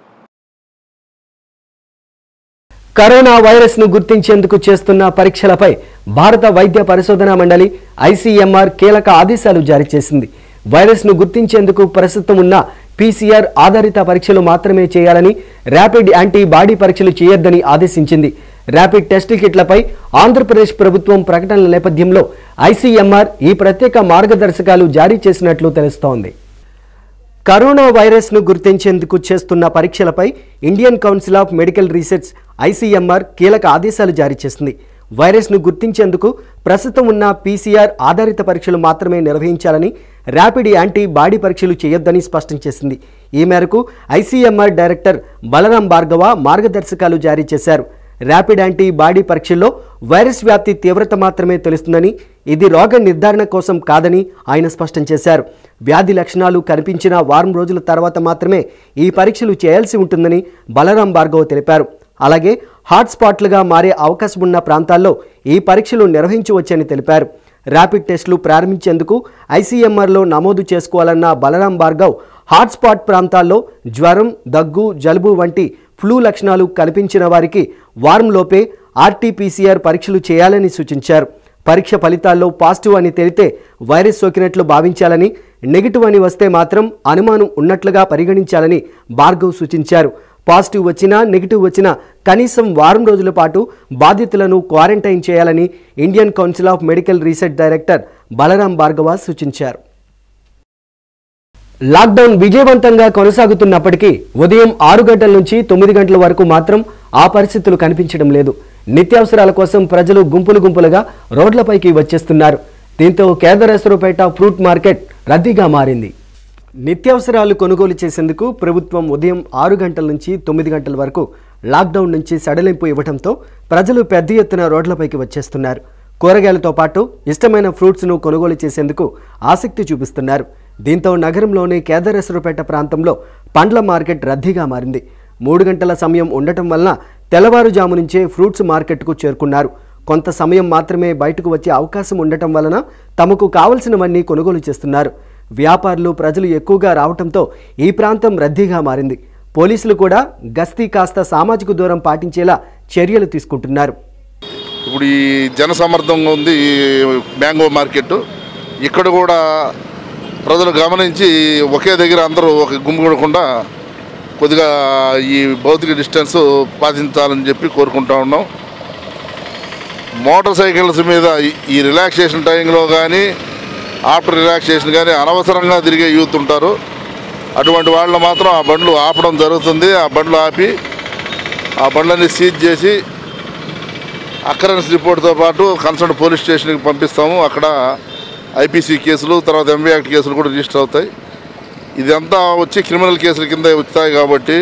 కరోనా వైరస్ ను గుర్తించేందుకు చేస్తున్న పరీక్షలపై భారత వైద్య పరిశోధనా మండలి ఐసీఎంఆర్ కీలక ఆదేశాలు జారీ చేసింది వైరస్ ను గుర్తించేందుకు ప్రస్తుతం ఉన్న పీసీఆర్ ఆధారిత పరీక్షలు మాత్రమే చేయాలని ర్యాపిడ్ యాంటీ బాడీ పరీక్షలు చేయొద్దని ఆదేశించింది ర్యాపిడ్ టెస్ట్ కిట్లపై ఆంధ్రప్రదేశ్ ప్రభుత్వం ప్రకటనల నేపథ్యంలో ఐసీఎంఆర్ ఈ ప్రత్యేక మార్గదర్శకాలు జారీ చేసినట్లు తెలుస్తోంది కరోనా వైరస్ ను గుర్తించేందుకు చేస్తున్న పరీక్షలపై Indian council of medical research ICMR కీలక ఆదేశాలు జారీ చేసింది వైరస్ ను గుర్తించేందుకు ప్రస్తుతం ఉన్న పీసీఆర్ ఆధారిత పరీక్షలు మాత్రమే నిర్వహించాలని ర్యాపిడ్ యాంటీ బాడీ పరీక్షలు చేయొద్దని స్పష్టం చేసింది ఈ మేరకు ఐసీఎంఆర్ డైరెక్టర్ బలరాం భార్గవ మార్గదర్శకాలు జారీ చేశారు ర్యాపిడ్ యాంటీ బాడీ పరీక్షల్లో వైరస్ వ్యాప్తి తీవ్రత మాత్రమే తెలుస్తుందని ఇది రోగ నిర్ధారణ కోసం కాదని ఆయన స్పష్టం చేశారు వ్యాధి లక్షణాలు కనిపించిన వారం రోజుల తర్వాత మాత్రమే ఈ పరీక్షలు చేయాల్సి ఉంటుందని బలరాం భార్గవ్ తెలిపారు అలాగే హాట్స్పాట్లుగా మారే అవకాశం ఉన్న ప్రాంతాల్లో ఈ పరీక్షలు నిర్వహించవచ్చని తెలిపారు ర్యాపిడ్ టెస్టులు ప్రారంభించేందుకు ఐసీఎంఆర్లో నమోదు చేసుకోవాలన్న బలరాం భార్గవ్ హాట్స్పాట్ ప్రాంతాల్లో జ్వరం దగ్గు జలుబు వంటి ఫ్లూ లక్షణాలు కనిపించిన వారికి వారంలోపే ఆర్టీపీసీఆర్ పరీక్షలు చేయాలని సూచించారు పరీక్ష ఫలితాల్లో పాజిటివ్ అని తేలితే వైరస్ సోకినట్లు భావించాలని నెగిటివ్ అని వస్తే మాత్రం అనుమానం ఉన్నట్లుగా పరిగణించాలని భార్గవ్ సూచించారు పాజిటివ్ వచ్చినా నెగిటివ్ వచ్చినా కనీసం వారం రోజుల పాటు బాధితులను క్వారంటైన్ చేయాలని Indian council of medical research director Balram Bhargava సూచించారు లాక్డౌన్ విజయవంతంగా కొనసాగుతున్నప్పటికీ ఉదయం ఆరు గంటల నుంచి తొమ్మిది గంటల వరకు మాత్రం ఆ పరిస్థితులు కనిపించడం లేదు నిత్యావసరాల కోసం ప్రజలు గుంపులు గుంపులుగా రోడ్లపైకి వచ్చేస్తున్నారు దీంతో కేదరేశ్వరపేట ఫ్రూట్ మార్కెట్ రద్దీగా మారింది నిత్యావసరాలు కొనుగోలు చేసేందుకు ప్రభుత్వం ఉదయం ఆరు గంటల నుంచి తొమ్మిది గంటల వరకు లాక్డౌన్ నుంచి సడలింపు ఇవ్వడంతో ప్రజలు పెద్ద ఎత్తున రోడ్లపైకి వచ్చేస్తున్నారు కూరగాయలతో పాటు ఇష్టమైన ఫ్రూట్స్ను కొనుగోలు చేసేందుకు ఆసక్తి చూపిస్తున్నారు దీంతో నగరంలోని కేదారేశ్వరపేట ప్రాంతంలో పండ్ల మార్కెట్ రద్దీగా మారింది మూడు గంటల సమయం ఉండటం వలన తెల్లవారుజాము నుంచే ఫ్రూట్స్ మార్కెట్కు చేరుకున్నారు కొంత సమయం మాత్రమే బయటకు వచ్చే అవకాశం ఉండటం వలన తమకు కావలసినవన్నీ కొనుగోలు చేస్తున్నారు వ్యాపారులు ప్రజలు ఎక్కువగా రావటంతో ఈ ప్రాంతం రద్దీగా మారింది పోలీసులు కూడా గస్తీ కాస్త సామాజిక దూరం పాటించేలా చర్యలు తీసుకుంటున్నారు ఇప్పుడు ఈ జనసమర్థంగా ఉంది ఈ మ్యాంగో మార్కెట్ ఇక్కడ కూడా ప్రజలు గమనించి ఒకే దగ్గర అందరూ ఒక గుమ్మిగూడకుండా కొద్దిగా ఈ భౌతిక డిస్టెన్స్ పాటించాలని చెప్పి కోరుకుంటా ఉన్నాం మోటార్ సైకిల్స్ మీద ఈ- ఈ రిలాక్సేషన్ టైంలో కానీ ఆఫ్టర్ రిలాక్సేషన్ కానీ అనవసరంగా తిరిగే యూత్ ఉంటారు అటువంటి వాళ్ళు మాత్రం ఆ బండ్లు ఆపడం జరుగుతుంది ఆ బండ్లు ఆపి ఆ బండ్లన్నీ సీజ్ చేసి అక్కరెన్స్ రిపోర్ట్తో పాటు కన్సర్న్ పోలీస్ స్టేషన్కి పంపిస్తాము అక్కడ ఐపీసీ కేసులు తర్వాత ఎంబీ యాక్ట్ కేసులు కూడా రిజిస్టర్ అవుతాయి ఇదంతా వచ్చి క్రిమినల్ కేసుల కింద వచ్చాయి కాబట్టి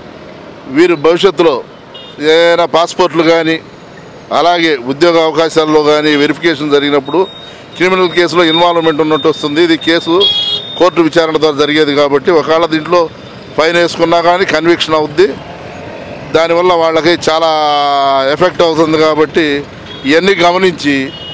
వీరు భవిష్యత్తులో ఏదైనా పాస్పోర్ట్లు కానీ అలాగే ఉద్యోగ అవకాశాల్లో కానీ వెరిఫికేషన్ జరిగినప్పుడు క్రిమినల్ కేసులో ఇన్వాల్వ్మెంట్ ఉన్నట్టు వస్తుంది ఇది కేసు కోర్టు విచారణ ద్వారా జరిగేది కాబట్టి ఒకవేళ దీంట్లో ఫైన్ వేసుకున్నా కానీ కన్విక్షన్ అవుద్ది దానివల్ల వాళ్ళకి చాలా ఎఫెక్ట్ అవుతుంది కాబట్టి ఇవన్నీ గమనించి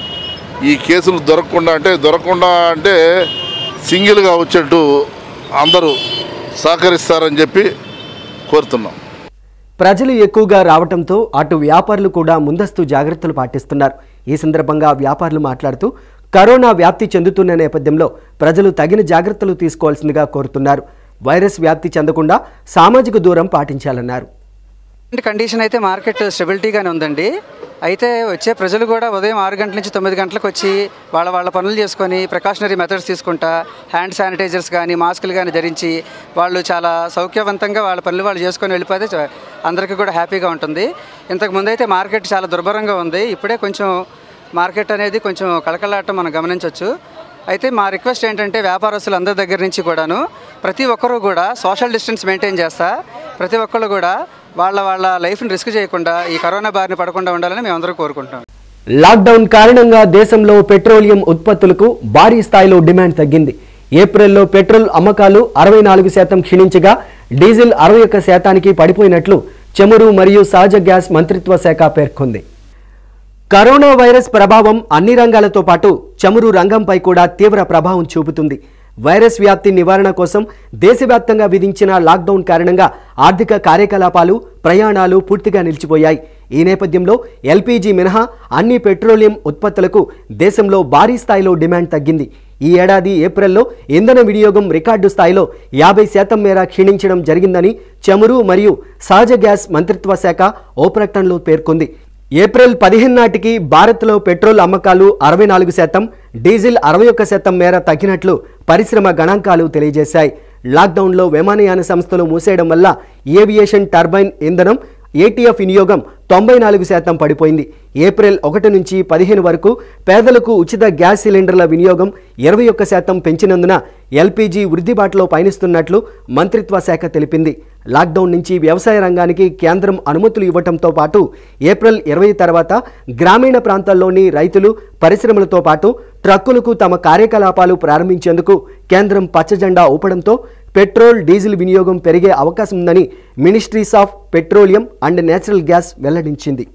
ఈ కేసులు దొరకకుండా అంటే దొరకకుండా అంటే సింగిల్గా వచ్చేట్టు అందరూ సహకరిస్తారని చెప్పి కోరుతున్నాం ప్రజలు ఎక్కువగా రావటంతో అటు వ్యాపారులు కూడా ముందస్తు జాగ్రత్తలు పాటిస్తున్నారు ఈ సందర్భంగా వ్యాపారులు మాట్లాడుతూ కరోనా వ్యాప్తి చెందుతున్న నేపథ్యంలో ప్రజలు తగిన జాగ్రత్తలు తీసుకోవాల్సిందిగా కోరుతున్నారు వైరస్ వ్యాప్తి చెందకుండా సామాజిక దూరం పాటించాలన్నారు కండిషన్ అయితే మార్కెట్ స్టెబిలిటీగానే ఉందండి అయితే వచ్చే ప్రజలు కూడా ఉదయం ఆరు గంటల నుంచి తొమ్మిది గంటలకు వచ్చి వాళ్ళ వాళ్ళ పనులు చేసుకొని ప్రికాషనరీ మెథడ్స్ తీసుకుంటా హ్యాండ్ శానిటైజర్స్ కానీ మాస్కులు కానీ ధరించి వాళ్ళు చాలా సౌఖ్యవంతంగా వాళ్ళ పనులు వాళ్ళు చేసుకొని వెళ్ళిపోతే చ- అందరికీ కూడా హ్యాపీగా ఉంటుంది ఇంతకు ముందు అయితే మార్కెట్ చాలా దుర్భరంగా ఉంది ఇప్పుడే కొంచెం మార్కెట్ అనేది కొంచెం కళకళాటం మనం గమనించవచ్చు అయితే మా రిక్వెస్ట్ ఏంటంటే వ్యాపారస్తులు అందరి దగ్గర నుంచి కూడాను ప్రతి ఒక్కరూ కూడా సోషల్ డిస్టెన్స్ మెయింటైన్ చేస్తా ప్రతి ఒక్కళ్ళు కూడా వాళ్ళ వాళ్ళ లైఫ్ని రిస్క్ చేయకుండా ఈ కరోనా బారిన పడకుండా ఉండాలని మేము అందరూ కోరుకుంటున్నాం లాక్డౌన్ కారణంగా దేశంలో పెట్రోలియం ఉత్పత్తులకు భారీ స్థాయిలో డిమాండ్ తగ్గింది ఏప్రిల్లో పెట్రోల్ అమ్మకాలు అరవై నాలుగు శాతం క్షీణించగా డీజిల్ అరవై ఒక్క శాతానికి పడిపోయినట్లు చమురు మరియు సహజ గ్యాస్ మంత్రిత్వ శాఖ పేర్కొంది కరోనా వైరస్ ప్రభావం అన్ని రంగాలతో పాటు చమురు రంగంపై కూడా తీవ్ర ప్రభావం చూపుతుంది వైరస్ వ్యాప్తి నివారణ కోసం దేశవ్యాప్తంగా విధించిన లాక్డౌన్ కారణంగా ఆర్థిక కార్యకలాపాలు ప్రయాణాలు పూర్తిగా నిలిచిపోయాయి ఈ నేపథ్యంలో ఎల్పీజీ మినహా అన్ని పెట్రోలియం ఉత్పత్తులకు దేశంలో భారీ స్థాయిలో డిమాండ్ తగ్గింది ఈ ఏడాది ఏప్రిల్లో ఇంధన వినియోగం రికార్డు స్థాయిలో యాభై శాతం మేర క్షీణించడం జరిగిందని చమురు మరియు సహజ గ్యాస్ మంత్రిత్వ శాఖ ఓ ప్రకటనలో పేర్కొంది ఏప్రిల్ పదిహేను నాటికి భారత్లో పెట్రోల్ అమ్మకాలు అరవై నాలుగు శాతం డీజిల్ అరవై ఒక్క శాతం మేర తగ్గినట్లు పరిశ్రమ గణాంకాలు తెలియజేశాయి లాక్డౌన్లో విమానయాన సంస్థలు మూసేయడం వల్ల ఏవియేషన్ టర్బైన్ ఇంధనం ఏటీఎఫ్ వినియోగం తొంభై నాలుగు శాతం పడిపోయింది ఏప్రిల్ ఒకటి నుంచి పదిహేను వరకు పేదలకు ఉచిత గ్యాస్ సిలిండర్ల వినియోగం ఇరవై ఒక్క శాతం పెంచినందున ఎల్పీజీ వృద్ధిబాటలో పయనిస్తున్నట్లు మంత్రిత్వ శాఖ తెలిపింది లాక్డౌన్ నుంచి వ్యవసాయ రంగానికి కేంద్రం అనుమతులు ఇవ్వటంతో పాటు ఏప్రిల్ ఇరవై తర్వాత గ్రామీణ ప్రాంతాల్లోని రైతులు పరిశ్రమలతో పాటు ట్రక్కులకు తమ కార్యకలాపాలు ప్రారంభించేందుకు కేంద్రం పచ్చజెండా ఊపడంతో పెట్రోల్ డీజిల్ వినియోగం పెరిగే అవకాశం ఉందని ministries of petroleum and natural gas వెల్లడించింది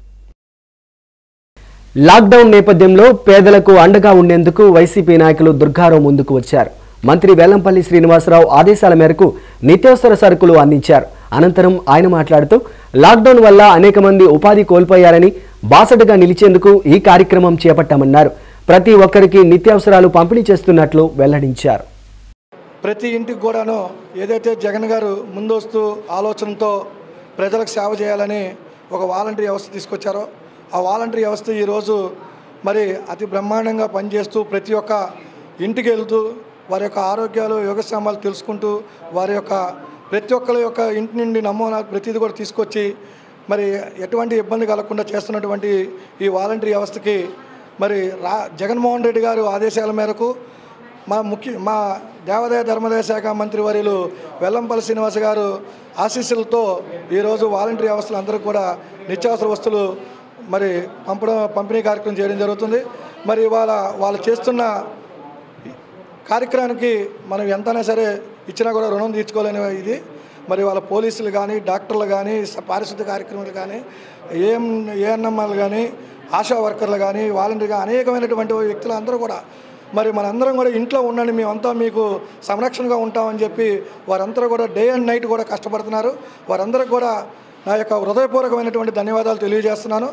లాక్డౌన్ నేపథ్యంలో పేదలకు అండగా ఉండేందుకు వైసీపీ నాయకులు దుర్గారావు ముందుకు వచ్చారు మంత్రి వెల్లంపల్లి శ్రీనివాసరావు ఆదేశాల మేరకు నిత్యావసర సరుకులు అందించారు అనంతరం ఆయన మాట్లాడుతూ లాక్డౌన్ వల్ల అనేక మంది ఉపాధి కోల్పోయారని బాసటగా నిలిచేందుకు ఈ కార్యక్రమం చేపట్టామన్నారు ప్రతి ఒక్కరికి నిత్యావసరాలు పంపిణీ చేస్తున్నట్లు వెల్లడించారు ప్రతి ఇంటికి కూడాను ఏదైతే జగన్ గారు ముందొస్తూ ఆలోచనతో ప్రజలకు సేవ చేయాలని ఒక వాలంటరీ వ్యవస్థ తీసుకొచ్చారో ఆ వాలంటరీ వ్యవస్థ ఈరోజు మరి అతి బ్రహ్మాండంగా పనిచేస్తూ ప్రతి ఒక్క ఇంటికి వెళ్తూ వారి యొక్క ఆరోగ్యాలు యోగక్షేమాలు తెలుసుకుంటూ వారి యొక్క ప్రతి ఒక్కరి యొక్క ఇంటి నుండి నమూనా ప్రతిదీ కూడా తీసుకొచ్చి మరి ఎటువంటి ఇబ్బంది కలగకుండా చేస్తున్నటువంటి ఈ వాలంటరీ వ్యవస్థకి మరి రా జగన్మోహన్ రెడ్డి గారు ఆదేశాల మేరకు మా ముఖ్య మా దేవాదాయ ధర్మదాయ శాఖ మంత్రి వర్యులు వెల్లంపల్లి శ్రీనివాస గారు ఆశీస్సులతో ఈరోజు వాలంటరీ వ్యవస్థలు అందరూ కూడా నిత్యావసర వస్తువులు మరి పంపడం పంపిణీ కార్యక్రమం చేయడం జరుగుతుంది మరి వాళ్ళ వాళ్ళు చేస్తున్న కార్యక్రమానికి మనం ఎంతైనా సరే ఇచ్చినా కూడా రుణం తీర్చుకోలేని ఇది మరి వాళ్ళ పోలీసులు కానీ డాక్టర్లు కానీ స- పారిశుద్ధ కార్యక్రమాలు కానీ ఏం ఏఎన్ఎంఎల్ కానీ ఆశా వర్కర్లు కానీ వాలంటీర్గా అనేకమైనటువంటి వ్యక్తులు అందరూ కూడా మరి మనందరం కూడా ఇంట్లో ఉండండి మేమంతా మీకు సంరక్షణగా ఉంటామని చెప్పి వారందరూ కూడా డే అండ్ నైట్ కూడా కష్టపడుతున్నారు వారందరికీ కూడా నా యొక్క హృదయపూర్వకమైనటువంటి ధన్యవాదాలు తెలియజేస్తున్నాను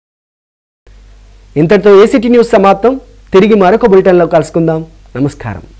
ఇంతటితో ఏసీటీ న్యూస్ సమాప్తం తిరిగి మరొక బులెటిన్లో కలుసుకుందాం నమస్కారం